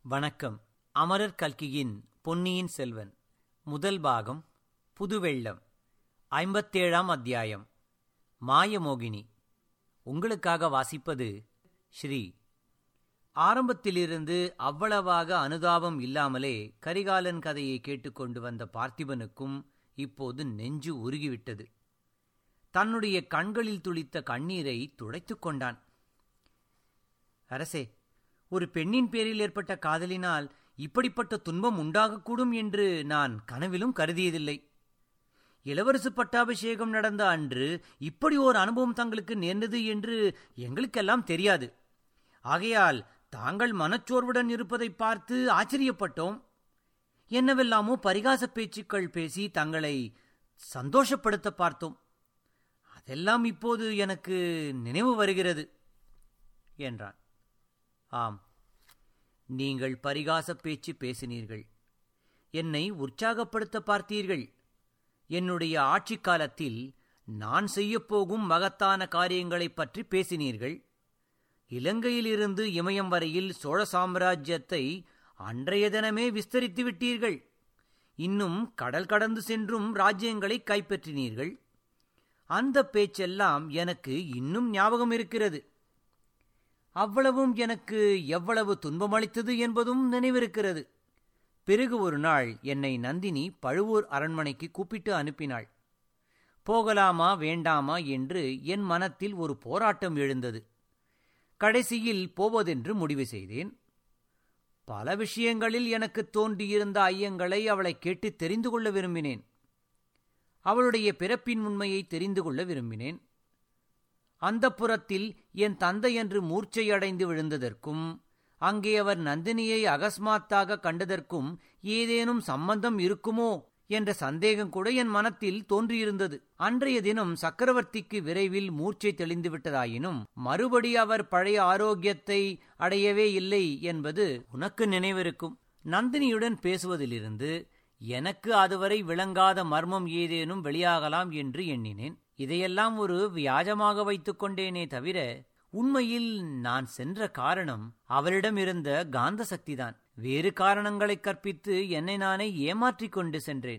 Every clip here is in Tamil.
வணக்கம் அமரர் கல்கியின் பொன்னியின் செல்வன் முதல் பாகம் புதுவெள்ளம் ஐம்பத்தேழாம் அத்தியாயம் மாயமோகினி உங்களுக்காக வாசிப்பது ஸ்ரீ ஆரம்பத்திலிருந்து அவ்வளவாக அனுதாபம் இல்லாமலே கரிகாலன் கதையை கேட்டுக்கொண்டு வந்த பார்த்திபனுக்கும் இப்போது நெஞ்சு உருகிவிட்டது தன்னுடைய கண்களில் துளித்த கண்ணீரை துடைத்துக் கொண்டான் அரசே ஒரு பெண்ணின் பேரில் ஏற்பட்ட காதலினால் இப்படிப்பட்ட துன்பம் உண்டாகக்கூடும் என்று நான் கனவிலும் கருதியதில்லை இளவரசு பட்டாபிஷேகம் நடந்த அன்று இப்படி ஒரு அனுபவம் தங்களுக்கு நேர்ந்தது என்று எங்களுக்கெல்லாம் தெரியாது ஆகையால் தாங்கள் மனச்சோர்வுடன் இருப்பதை பார்த்து ஆச்சரியப்பட்டோம் என்னவெல்லாமோ பரிகாச பேச்சுக்கள் பேசி தங்களை சந்தோஷப்படுத்த பார்த்தோம் அதெல்லாம் இப்போது எனக்கு நினைவு வருகிறது என்றான் ஆம் நீங்கள் பரிகாச பேச்சு பேசினீர்கள் என்னை உற்சாகப்படுத்த பார்த்தீர்கள் என்னுடைய ஆட்சி காலத்தில் நான் செய்யப்போகும் மகத்தான காரியங்களைப் பற்றி பேசினீர்கள் இலங்கையிலிருந்து இமயம் வரையில் சோழ சாம்ராஜ்யத்தை அன்றைய தினமே விஸ்தரித்து விட்டீர்கள் இன்னும் கடல் கடந்து சென்றும் ராஜ்யங்களை கைப்பற்றினீர்கள் அந்த பேச்செல்லாம் எனக்கு இன்னும் ஞாபகம் இருக்கிறது அவ்வளவும் எனக்கு எவ்வளவு துன்பமளித்தது என்பதும் நினைவிருக்கிறது பிறகு ஒரு நாள் என்னை நந்தினி பழுவூர் அரண்மனைக்கு கூப்பிட்டு அனுப்பினாள் போகலாமா வேண்டாமா என்று என் மனத்தில் ஒரு போராட்டம் எழுந்தது கடைசியில் போவதென்று முடிவு செய்தேன் பல விஷயங்களில் எனக்கு தோன்றியிருந்த ஐயங்களை அவளை கேட்டு தெரிந்து கொள்ள விரும்பினேன் அவளுடைய பிறப்பின் உண்மையை தெரிந்து கொள்ள விரும்பினேன் அந்த புறத்தில் என் தந்தை என்று மூர்ச்சையடைந்து விழுந்ததற்கும் அங்கே அவர் நந்தினியை அகஸ்மாத்தாக கண்டதற்கும் ஏதேனும் சம்பந்தம் இருக்குமோ என்ற சந்தேகம் கூட என் மனத்தில் தோன்றியிருந்தது அன்றைய தினம் சக்கரவர்த்திக்கு விரைவில் மூர்ச்சை தெளிந்து விட்டதாயினும் மறுபடி அவர் பழைய ஆரோக்கியத்தை அடையவே இல்லை என்பது உனக்கு நினைவிருக்கும் நந்தினியுடன் பேசுவதிலிருந்து எனக்கு அதுவரை விளங்காத மர்மம் ஏதேனும் வெளியாகலாம் என்று எண்ணினேன் இதையெல்லாம் ஒரு வியாஜமாக வைத்துக் கொண்டேனே தவிர உண்மையில் நான் சென்ற காரணம் அவளிடம் இருந்த காந்த சக்திதான் வேறு காரணங்களை கற்பித்து என்னை நானே ஏமாற்றிக் கொண்டு சென்றேன்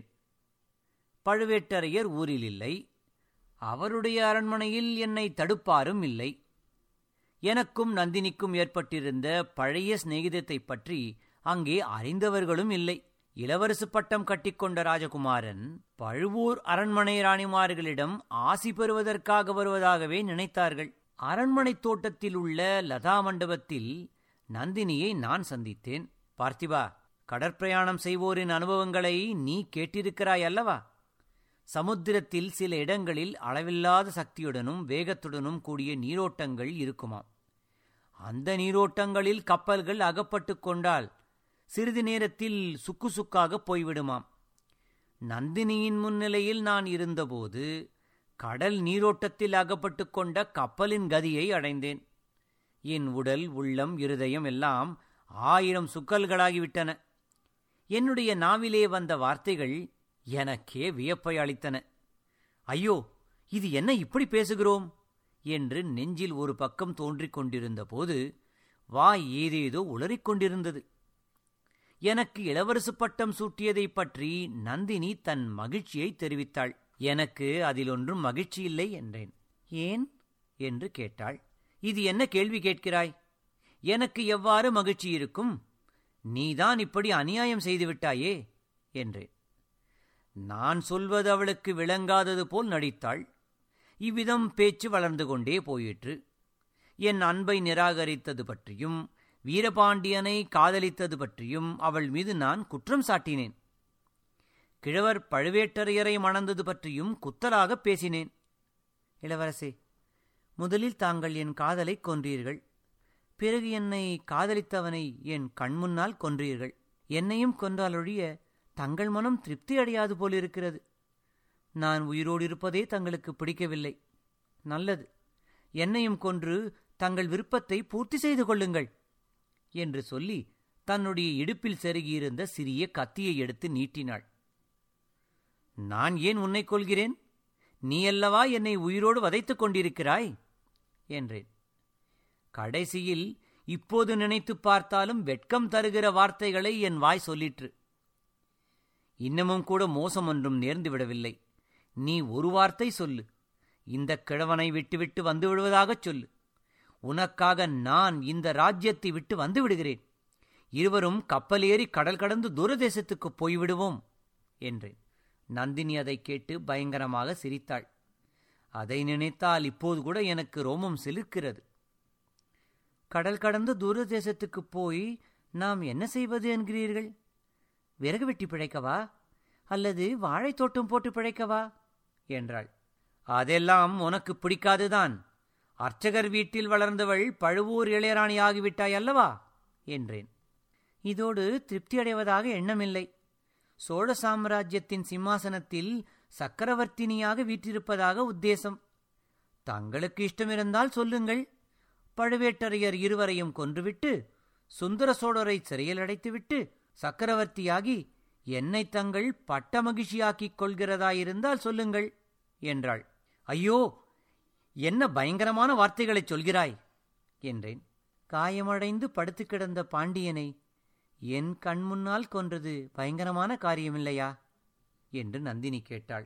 பழுவேட்டரையர் ஊரில் இல்லை அவருடைய அரண்மனையில் என்னை தடுப்பாரும் இல்லை எனக்கும் நந்தினிக்கும் ஏற்பட்டிருந்த பழைய சிநேகிதத்தைப் பற்றி அங்கே அறிந்தவர்களும் இல்லை இளவரசு பட்டம் கட்டிக்கொண்ட ராஜகுமாரன் பழுவூர் அரண்மனை ராணிமார்களிடம் ஆசி பெறுவதற்காக வருவதாகவே நினைத்தார்கள் அரண்மனை தோட்டத்தில் உள்ள லதா மண்டபத்தில் நந்தினியை நான் சந்தித்தேன் பார்த்திபா கடற்பிரயாணம் செய்வோரின் அனுபவங்களை நீ கேட்டிருக்கிறாய் அல்லவா சமுத்திரத்தில் சில இடங்களில் அளவில்லாத சக்தியுடனும் வேகத்துடனும் கூடிய நீரோட்டங்கள் இருக்குமாம் அந்த நீரோட்டங்களில் கப்பல்கள் அகப்பட்டு கொண்டால் சிறிது நேரத்தில் சுக்கு சுக்காக போய்விடுமாம் நந்தினியின் முன்னிலையில் நான் இருந்தபோது கடல் நீரோட்டத்தில் அகப்பட்டு கொண்ட கப்பலின் கதியை அடைந்தேன் என் உடல் உள்ளம் இருதயம் எல்லாம் ஆயிரம் சுக்கல்களாகிவிட்டன என்னுடைய நாவிலே வந்த வார்த்தைகள் எனக்கே வியப்பை அளித்தன ஐயோ இது என்ன இப்படி பேசுகிறோம் என்று நெஞ்சில் ஒரு பக்கம் தோன்றிக் கொண்டிருந்த போது வாய் ஏதேதோ உளறிக் கொண்டிருந்தது எனக்கு இளவரசு பட்டம் சூட்டியதைப் பற்றி நந்தினி தன் மகிழ்ச்சியை தெரிவித்தாள் எனக்கு அதில் ஒன்றும் மகிழ்ச்சி இல்லை என்றேன் ஏன் என்று கேட்டாள் இது என்ன கேள்வி கேட்கிறாய் எனக்கு எவ்வாறு மகிழ்ச்சி இருக்கும் நீதான் இப்படி அநியாயம் செய்துவிட்டாயே என்றேன் நான் சொல்வது அவளுக்கு விளங்காதது போல் நடித்தாள் இவ்விதம் பேச்சு வளர்ந்து கொண்டே போயிற்று என் அன்பை நிராகரித்தது பற்றியும் வீரபாண்டியனை காதலித்தது பற்றியும் அவள் மீது நான் குற்றம் சாட்டினேன் கிழவர் பழுவேட்டரையரை மணந்தது பற்றியும் குத்தலாக பேசினேன் இளவரசே முதலில் தாங்கள் என் காதலை கொன்றீர்கள் பிறகு என்னை காதலித்தவனை என் கண்முன்னால் கொன்றீர்கள் என்னையும் கொன்றாலொழிய தங்கள் மனம் திருப்தி அடையாது போலிருக்கிறது நான் உயிரோடு இருப்பதே தங்களுக்கு பிடிக்கவில்லை நல்லது என்னையும் கொன்று தங்கள் விருப்பத்தை பூர்த்தி செய்து கொள்ளுங்கள் என்று சொல்லி தன்னுடைய இடுப்பில் செருகியிருந்த சிறிய கத்தியை எடுத்து நீட்டினாள் நான் ஏன் உன்னை கொள்கிறேன் நீ அல்லவா என்னை உயிரோடு வதைத்துக் கொண்டிருக்கிறாய் என்றேன் கடைசியில் இப்போது நினைத்துப் பார்த்தாலும் வெட்கம் தருகிற வார்த்தைகளை என் வாய் சொல்லிற்று இன்னமும் கூட மோசம் ஒன்றும் நேர்ந்து விடவில்லை நீ ஒரு வார்த்தை சொல்லு இந்த கிழவனை விட்டுவிட்டு வந்து விடுவதாகச் சொல்லு உனக்காக நான் இந்த ராஜ்யத்தை விட்டு வந்து விடுகிறேன் இருவரும் கப்பலேறி கடல் கடந்து தூரதேசத்துக்கு போய்விடுவோம் என்றேன் நந்தினி அதைக் கேட்டு பயங்கரமாக சிரித்தாள் அதை நினைத்தால் இப்போது கூட எனக்கு ரோமம் சிலிர்க்கிறது கடல் கடந்து தூரதேசத்துக்கு போய் நாம் என்ன செய்வது என்கிறீர்கள் விறகு வெட்டி பிழைக்கவா அல்லது வாழைத் தோட்டம் போட்டு பிழைக்கவா என்றாள் அதெல்லாம் உனக்கு பிடிக்காதுதான் அர்ச்சகர் வீட்டில் வளர்ந்தவள் பழுவூர் இளையராணி ஆகிவிட்டாய் அல்லவா என்றேன் இதோடு திருப்தி அடைவதாக எண்ணமில்லை சோழ சாம்ராஜ்யத்தின் சிம்மாசனத்தில் சக்கரவர்த்தினியாக வீற்றிருப்பதாக உத்தேசம் தங்களுக்கு இஷ்டமிருந்தால் சொல்லுங்கள் பழுவேட்டரையர் இருவரையும் கொன்றுவிட்டு சுந்தர சோழரை சிறையில் அடைத்துவிட்டு சக்கரவர்த்தியாகி என்னை தங்கள் பட்ட மகிழ்ச்சியாக்கிக் கொள்கிறதாயிருந்தால் சொல்லுங்கள் என்றாள் ஐயோ என்ன பயங்கரமான வார்த்தைகளைச் சொல்கிறாய் என்றேன் காயமடைந்து படுத்து கிடந்த பாண்டியனை என் கண் முன்னால் கொன்றது பயங்கரமான காரியமில்லையா என்று நந்தினி கேட்டாள்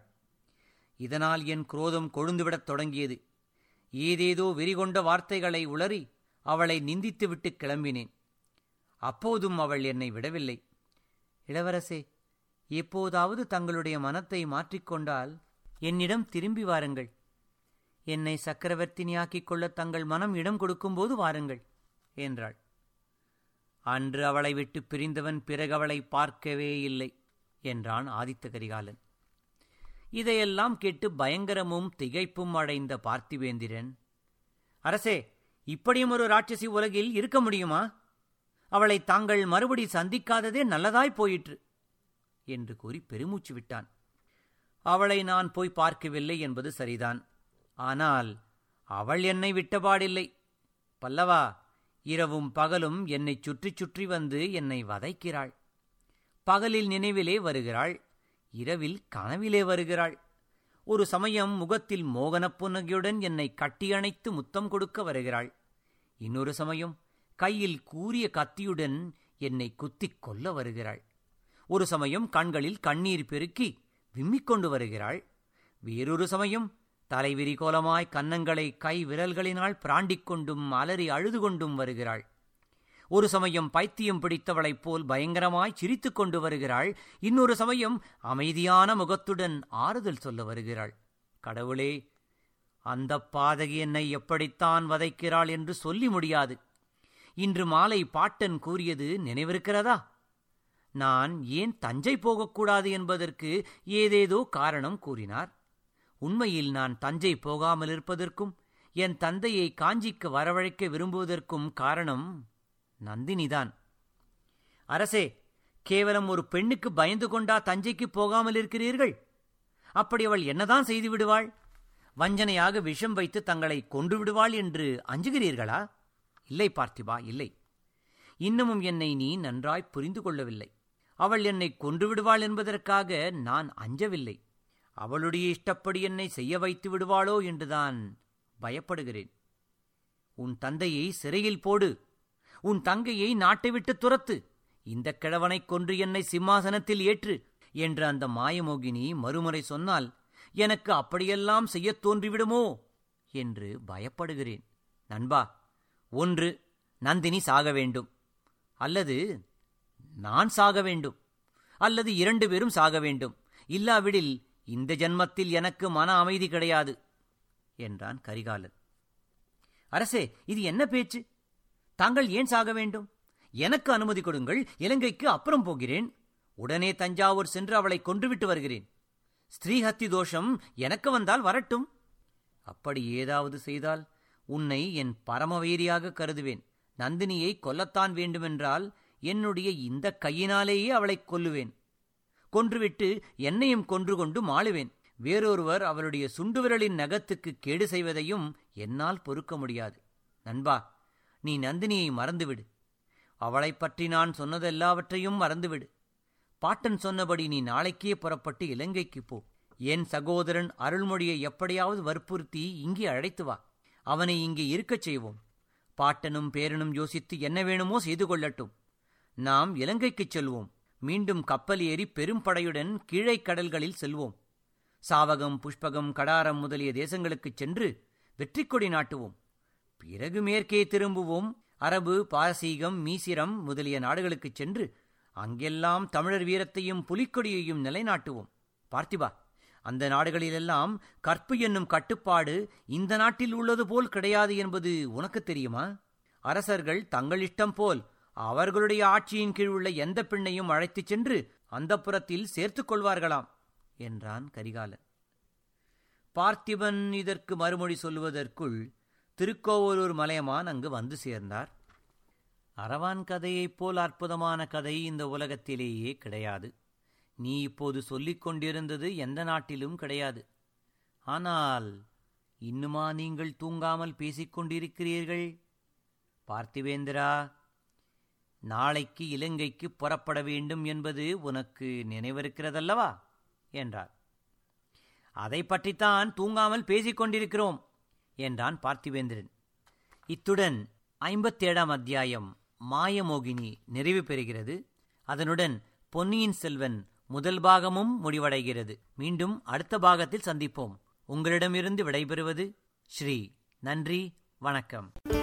இதனால் என் குரோதம் கொழுந்துவிடத் தொடங்கியது ஏதேதோ வெறிகொண்ட வார்த்தைகளை உளறி அவளை நிந்தித்துவிட்டு கிளம்பினேன் அப்போதும் அவள் என்னை விடவில்லை இளவரசே எப்போதாவது தங்களுடைய மனத்தை மாற்றிக்கொண்டால் என்னிடம் திரும்பி வாருங்கள் என்னை சக்கரவர்த்தினியாக்கிக் கொள்ள தங்கள் மனம் இடம் கொடுக்கும்போது வாருங்கள் என்றாள் அன்று அவளை விட்டு பிரிந்தவன் பிறகு அவளை பார்க்கவே இல்லை என்றான் ஆதித்த கரிகாலன் இதையெல்லாம் கேட்டு பயங்கரமும் திகைப்பும் அடைந்த பார்த்திவேந்திரன் அரசே இப்படியும் ஒரு ராட்சசி உலகில் இருக்க முடியுமா அவளை தாங்கள் மறுபடி சந்திக்காததே நல்லதாய் போயிற்று என்று கூறி பெருமூச்சு விட்டான் அவளை நான் போய் பார்க்கவில்லை என்பது சரிதான் ஆனால் அவள் என்னை விட்டபாடில்லை பல்லவா இரவும் பகலும் என்னைச் சுற்றிச் சுற்றி வந்து என்னை வதைக்கிறாள் பகலில் நினைவிலே வருகிறாள் இரவில் கனவிலே வருகிறாள் ஒரு சமயம் முகத்தில் மோகனப் புன்னகையுடன் என்னை கட்டியணைத்து முத்தம் கொடுக்க வருகிறாள் இன்னொரு சமயம் கையில் கூரிய கத்தியுடன் என்னை குத்திக் கொல்ல வருகிறாள் ஒரு சமயம் கண்களில் கண்ணீர் பெருக்கி விம்மிக் கொண்டு வருகிறாள் வேறொரு சமயம் தலைவிரி கோலமாய் கன்னங்களை கை விரல்களினால் பிராண்டிக் கொண்டும் அலறி அழுது கொண்டும் வருகிறாள் ஒரு சமயம் பைத்தியம் பிடித்தவளைப் போல் பயங்கரமாய் சிரித்துக் கொண்டு வருகிறாள் இன்னொரு சமயம் அமைதியான முகத்துடன் ஆறுதல் சொல்ல வருகிறாள் கடவுளே அந்த பாதகி என்னை எப்படித்தான் வதைக்கிறாள் என்று சொல்லி முடியாது இன்று மாலை பாட்டன் கூறியது நினைவிருக்கிறதா நான் ஏன் தஞ்சை போகக்கூடாது என்பதற்கு ஏதேதோ காரணம் கூறினார் உண்மையில் நான் தஞ்சை போகாமல் இருப்பதற்கும் என் தந்தையை காஞ்சிக்கு வரவழைக்க விரும்புவதற்கும் காரணம் நந்தினிதான் அரசே கேவலம் ஒரு பெண்ணுக்கு பயந்து கொண்டா தஞ்சைக்கு போகாமல் இருக்கிறீர்கள் அப்படி அவள் என்னதான் செய்து விடுவாள் வஞ்சனையாக விஷம் வைத்து தங்களை கொன்று விடுவாள் என்று அஞ்சுகிறீர்களா இல்லை பார்த்திபா இல்லை இன்னமும் என்னை நீ நன்றாய் புரிந்து கொள்ளவில்லை அவள் என்னை கொன்று விடுவாள் என்பதற்காக நான் அஞ்சவில்லை அவளுடைய இஷ்டப்படி என்னை செய்ய வைத்து விடுவாளோ என்றுதான் பயப்படுகிறேன் உன் தந்தையை சிறையில் போடு உன் தங்கையை நாட்டை விட்டு துரத்து இந்த கிழவனைக் கொன்று என்னை சிம்மாசனத்தில் ஏற்று என்று அந்த மாயமோகினி மறுமுறை சொன்னால் எனக்கு அப்படியெல்லாம் செய்யத் தோன்றிவிடுமோ என்று பயப்படுகிறேன் நண்பா ஒன்று நந்தினி சாக வேண்டும் அல்லது நான் சாக வேண்டும் அல்லது இரண்டு பேரும் சாக வேண்டும் இல்லாவிடில் இந்த ஜன்மத்தில் எனக்கு மன அமைதி கிடையாது என்றான் கரிகாலன் அரசே இது என்ன பேச்சு தாங்கள் ஏன் சாக வேண்டும் எனக்கு அனுமதி கொடுங்கள் இலங்கைக்கு அப்புறம் போகிறேன் உடனே தஞ்சாவூர் சென்று அவளை கொன்றுவிட்டு வருகிறேன் ஸ்ரீஹத்தி தோஷம் எனக்கு வந்தால் வரட்டும் அப்படி ஏதாவது செய்தால் உன்னை என் பரமவீரியாக கருதுவேன் நந்தினியை கொல்லத்தான் வேண்டுமென்றால் என்னுடைய இந்த கையினாலேயே அவளைக் கொல்லுவேன் கொன்றுவிட்டு என்னையும் கொன்று கொண்டு மாளுவேன் வேறொருவர் அவளுடைய சுண்டு விரலின் நகத்துக்கு கேடு செய்வதையும் என்னால் பொறுக்க முடியாது நண்பா நீ நந்தினியை மறந்துவிடு அவளைப் பற்றி நான் சொன்னதெல்லாவற்றையும் மறந்துவிடு பாட்டன் சொன்னபடி நீ நாளைக்கே புறப்பட்டு இலங்கைக்கு போ என் சகோதரன் அருள்மொழியை எப்படியாவது வற்புறுத்தி இங்கே அழைத்து வா அவனை இங்கே இருக்கச் செய்வோம் பாட்டனும் பேரனும் யோசித்து என்ன வேணுமோ செய்து கொள்ளட்டும் நாம் இலங்கைக்குச் செல்வோம் மீண்டும் கப்பல் ஏறி பெரும் படையுடன் கீழே கடல்களில் செல்வோம் சாவகம் புஷ்பகம் கடாரம் முதலிய தேசங்களுக்குச் சென்று வெற்றி கொடி நாட்டுவோம் பிறகு மேற்கே திரும்புவோம் அரபு பாரசீகம் மீசிரம் முதலிய நாடுகளுக்குச் சென்று அங்கெல்லாம் தமிழர் வீரத்தையும் புலிக்கொடியையும் நிலைநாட்டுவோம் பார்த்திபா அந்த நாடுகளிலெல்லாம் கற்பு என்னும் கட்டுப்பாடு இந்த நாட்டில் உள்ளது போல் கிடையாது என்பது உனக்கு தெரியுமா அரசர்கள் தங்கள் இஷ்டம் போல் அவர்களுடைய ஆட்சியின் கீழ் உள்ள எந்த பெண்ணையும் அழைத்துச் சென்று அந்த புறத்தில் சேர்த்துக் கொள்வார்களாம் என்றான் கரிகாலன் பார்த்திபன் இதற்கு மறுமொழி சொல்லுவதற்குள் திருக்கோவலூர் மலையமான் அங்கு வந்து சேர்ந்தார் அரவான் கதையைப் போல் அற்புதமான கதை இந்த உலகத்திலேயே கிடையாது நீ இப்போது சொல்லிக் கொண்டிருந்தது எந்த நாட்டிலும் கிடையாது ஆனால் இன்னுமா நீங்கள் தூங்காமல் பேசிக் கொண்டிருக்கிறீர்கள் பார்த்திவேந்திரா நாளைக்கு இலங்கைக்கு புறப்பட வேண்டும் என்பது உனக்கு நினைவிருக்கிறதல்லவா என்றார் அதை பற்றித்தான் தூங்காமல் பேசிக் கொண்டிருக்கிறோம் என்றான் பார்த்திவேந்திரன் இத்துடன் ஐம்பத்தேழாம் அத்தியாயம் மாயமோகினி நிறைவு பெறுகிறது அதனுடன் பொன்னியின் செல்வன் முதல் பாகமும் முடிவடைகிறது மீண்டும் அடுத்த பாகத்தில் சந்திப்போம் உங்களிடமிருந்து விடைபெறுவது ஸ்ரீ நன்றி வணக்கம்